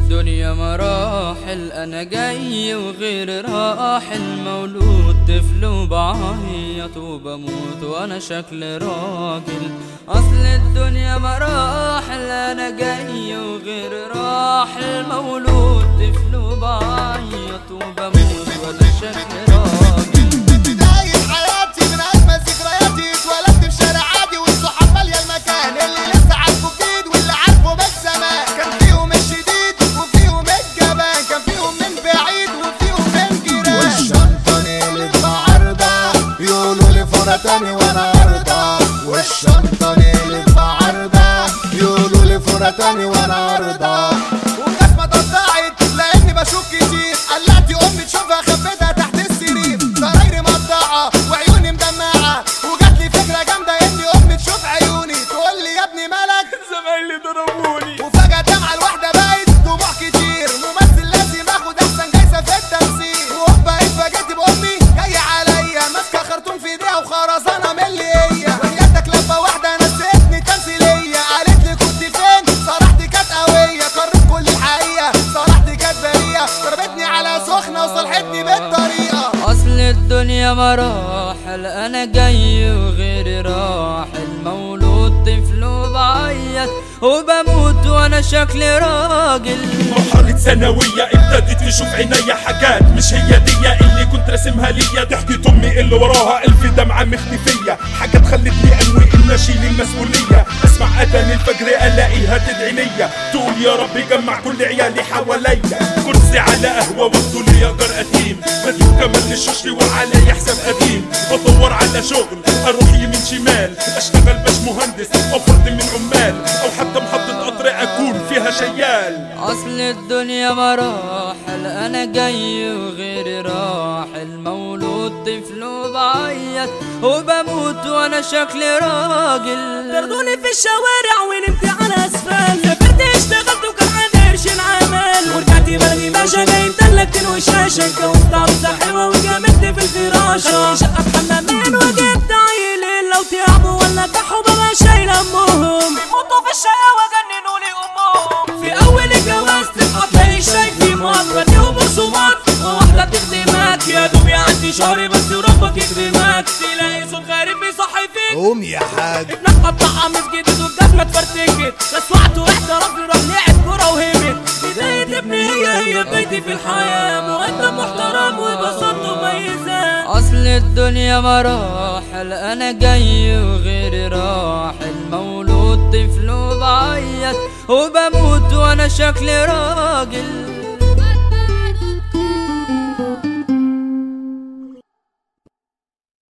الدنيا مراحل انا جاي وغير راحل مولود طفل وبعيط وبموت وانا شكل راجل اصل الدنيا مراحل انا جاي وغير راحل مولود طفل وبعيط وبموت وانا شكل راجل بداية حياتي من أجمل ذكرياتي اتولدت في شارع عادي والصحاب مالية المكان اللي لسه عارفه جديد واللي عارفه من زمان كان فيهم الشديد وفيهم الجبان كان فيهم من بعيد وفيهم من جيران والشنطة نقلت بعرضة يقولوا لي فرة تاني وأنا أرضى والشنطة نقلت بعرضة يقولوا لي فرة تاني وأنا أرضى والجزمة ضاعت لأني بشوف كتير قلعتي أمي تشوفها خبيتها تحت السرير ضرايري مقطعة وعيوني مدمعة وجات لي فكرة جامدة إني أمي تشوف عيوني تقول لي يا ابني مالك زمايلي ضربوني وفجأة دمعة الواحدة بقت دموع كتير ممثل لازم اخد احسن جايزة في التمثيل وهوبا اتفاجئت بامي جاية عليا ماسكة خرطوم في ايديها وخرزانة من اللي هي وحياتك لفة واحدة نسيتني تمثيلية قالت لي كنت فين صراحتي كانت قوية قررت كل الحقيقة صراحتي كانت بريئة ضربتني على سخنة وصلحتني بالطريقة اصل الدنيا مراحل انا جاي وغيري راحل مولود طفل وبعيط وبموت وانا شكلي راجل مرحلة ثانوية ابتدت تشوف عينيا حاجات مش هي دي اللي كنت راسمها ليا ضحكة امي اللي وراها الف دمعة مختفية حاجات خلتني انوي ان اشيل المسؤولية اسمع اذان الفجر الاقيها تدعي ليا تقول يا رب جمع كل عيالي حواليا كرسي على قهوة واخده لي جار قديم بديو كمان للشوشلي وعلي حساب قديم بدور على شغل اروح يمين شمال اشتغل باش مهندس او فرد من عمال او حتى محطة قطر اكون فيها شيال اصل الدنيا مراحل انا جاي وغيري راحل مولود طفل وبعيط وبموت وانا شكلي راجل طردوني في الشوارع ونمت على اسفل سافرت اشتغلت وكان عندي قرش العمل ورجعت بلدي باشا جاي مدلك الوشاشة اتجوزت عروسة حلوة وجامدت في الفراش خدت شقة بحمامين وجبت عيلين لو تعبوا ولا كحوا بابا شايل همهم بيموتوا في الشقاوة جننوا لي امهم في اول الجواز تبقى تلاقي شايفي مقبرتي وبرسومات وواحدة تخدمك يا دوب يعدي شهر بس وربك يكرمك تلاقي صوت غريب بيصحي فيك قوم يا حاج ابنك قطع قميص جديد والجزمة اتفرتكت لسوعت ورحت رفي روح لعب كورة وهبت بداية ابني هي هي بدايتي في الحياة مؤدب محترم وبساطته مميزة اصل الدنيا مراحل انا جاي وغيري راحل مولود طفل وبعيط وبموت وانا شكلي راجل